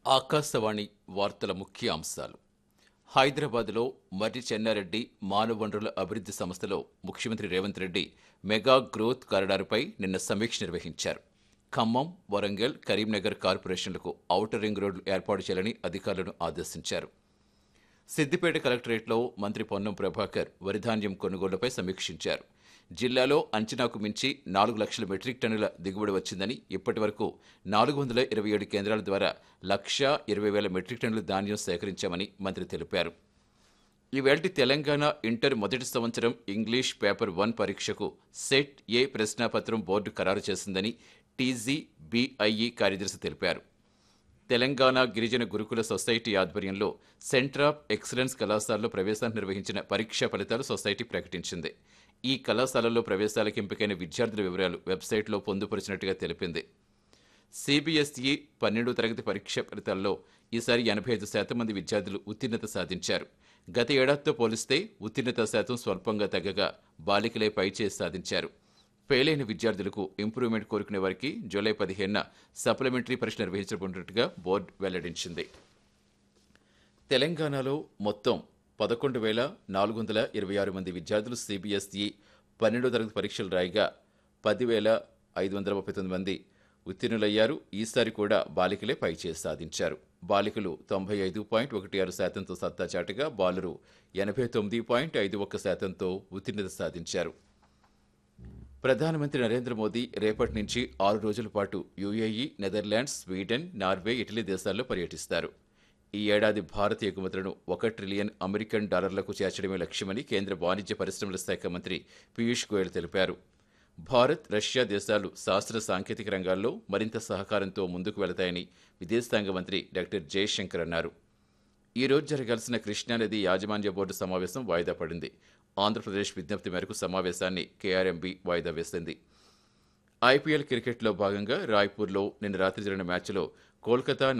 ఆకాశవాణి వార్తల ముఖ్య అంశాలు హైదరాబాద్లో మర్రి చెన్నారెడ్డి మానవ వనరుల అభివృద్ధి సంస్థలో ముఖ్యమంత్రి రేవంత్ రెడ్డి మెగా గ్రోత్ కారిడార్పై నిన్న సమీక్ష నిర్వహించారు ఖమ్మం వరంగల్ కరీంనగర్ కార్పొరేషన్లకు ఔటర్ రింగ్ రోడ్లు ఏర్పాటు చేయాలని అధికారులను ఆదేశించారు సిద్దిపేట కలెక్టరేట్లో మంత్రి పొన్నం ప్రభాకర్ వరిధాన్యం కొనుగోళ్లపై సమీక్షించారు జిల్లాలో అంచనాకు మించి నాలుగు లక్షల మెట్రిక్ టన్నుల దిగుబడి వచ్చిందని ఇప్పటి వరకు నాలుగు వందల ఇరవై ఏడు కేంద్రాల ద్వారా లక్ష ఇరవై వేల మెట్రిక్ టన్నుల ధాన్యం సేకరించామని మంత్రి తెలిపారు ఈవేళటి తెలంగాణ ఇంటర్ మొదటి సంవత్సరం ఇంగ్లీష్ పేపర్ వన్ పరీక్షకు సెట్ ఏ ప్రశ్నాపత్రం బోర్డు ఖరారు చేసిందని టీజీ బీఐఈ కార్యదర్శి తెలిపారు తెలంగాణ గిరిజన గురుకుల సొసైటీ ఆధ్వర్యంలో సెంటర్ ఆఫ్ ఎక్సలెన్స్ కళాశాలలో ప్రవేశానికి నిర్వహించిన పరీక్షా ఫలితాలు సొసైటీ ప్రకటించింది ఈ కళాశాలలో ప్రవేశాలకు ఎంపికైన విద్యార్థుల వివరాలు వెబ్సైట్లో పొందుపరిచినట్టుగా తెలిపింది సిబిఎస్ఈ పన్నెండో తరగతి పరీక్ష ఫలితాల్లో ఈసారి ఎనభై ఐదు శాతం మంది విద్యార్థులు ఉత్తీర్ణత సాధించారు గత ఏడాదితో పోలిస్తే ఉత్తీర్ణత శాతం స్వల్పంగా తగ్గగా బాలికలే పైచేసి సాధించారు ఫెయిల్ అయిన విద్యార్థులకు ఇంప్రూవ్మెంట్ కోరుకునే వారికి జూలై పదిహేనున సప్లిమెంటరీ పరీక్ష నిర్వహించబడినట్టుగా బోర్డు వెల్లడించింది తెలంగాణలో మొత్తం పదకొండు వేల నాలుగు వందల ఇరవై ఆరు మంది విద్యార్థులు సిబిఎస్ఈ పన్నెండో తరగతి పరీక్షలు రాయగా పదివేల ఐదు వందల ముప్పై తొమ్మిది మంది ఉత్తీర్ణులయ్యారు ఈసారి కూడా బాలికలే పైచేసి సాధించారు బాలికలు తొంభై ఐదు పాయింట్ ఒకటి ఆరు శాతంతో సత్తా చాటగా బాలురు ఎనభై తొమ్మిది పాయింట్ ఐదు ఒక్క శాతంతో ఉత్తీర్ణత సాధించారు ప్రధానమంత్రి నరేంద్ర మోదీ రేపటి నుంచి ఆరు రోజుల పాటు U A E Netherlands Sweden Norway Italy దేశాల్లో పర్యటిస్తారు ఈ ఏడాది భారత్ ఎగుమతులను ఒక ట్రిలియన్ అమెరికన్ డాలర్లకు చేర్చడమే లక్ష్యమని కేంద్ర వాణిజ్య పరిశ్రమల శాఖ మంత్రి పీయూష్ గోయల్ తెలిపారు భారత్ రష్యా దేశాలు శాస్త్ర సాంకేతిక రంగాల్లో మరింత సహకారంతో ముందుకు వెళతాయని విదేశాంగ మంత్రి డాక్టర్ జయశంకర్ అన్నారు ఈ రోజు జరగాల్సిన కృష్ణానది యాజమాన్య బోర్డు సమావేశం వాయిదా పడింది ఆంధ్రప్రదేశ్ విజ్ఞప్తి మేరకు సమావేశాన్ని కేఆర్ఎంబీ వాయిదా వేసింది ఐపీఎల్ క్రికెట్లో భాగంగా రాయ్పూర్లో నిన్న రాత్రి జరిగిన మ్యాచ్లో కోల్కతా